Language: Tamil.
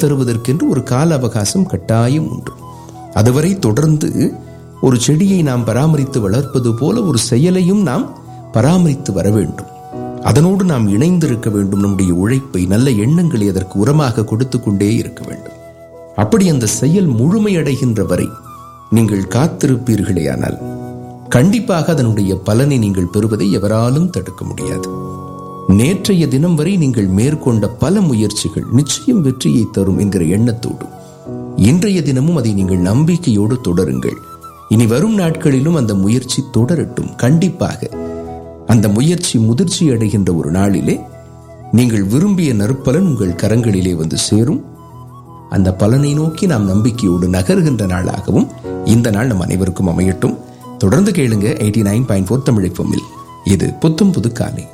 தருவதற்கென்று ஒரு கால அவகாசம் கட்டாயம் உண்டு அதுவரை தொடர்ந்து ஒரு செடியை நாம் பராமரித்து வளர்ப்பது போல ஒரு செயலையும் நாம் பராமரித்து வர வேண்டும் அதனோடு நாம் இணைந்திருக்க வேண்டும் நம்முடைய உழைப்பை நல்ல எண்ணங்களை அதற்கு உரமாக கொடுத்து கொண்டே இருக்க வேண்டும் அப்படி அந்த செயல் முழுமையடைகின்ற வரை நீங்கள் காத்திருப்பீர்களேயானால் கண்டிப்பாக அதனுடைய பலனை நீங்கள் பெறுவதை எவராலும் தடுக்க முடியாது நேற்றைய தினம் வரை நீங்கள் மேற்கொண்ட பல முயற்சிகள் நிச்சயம் வெற்றியை தரும் என்கிற எண்ணத்தோடு இன்றைய தினமும் அதை நீங்கள் நம்பிக்கையோடு தொடருங்கள் இனி வரும் நாட்களிலும் அந்த முயற்சி தொடரட்டும் கண்டிப்பாக அந்த முயற்சி முதிர்ச்சி அடைகின்ற ஒரு நாளிலே நீங்கள் விரும்பிய நற்பலன் உங்கள் கரங்களிலே வந்து சேரும் அந்த பலனை நோக்கி நாம் நம்பிக்கையோடு நகர்கின்ற நாளாகவும் இந்த நாள் நம் அனைவருக்கும் அமையட்டும் தொடர்ந்து கேளுங்க eighty nine point four Tamil இது புத்தும் புது காலை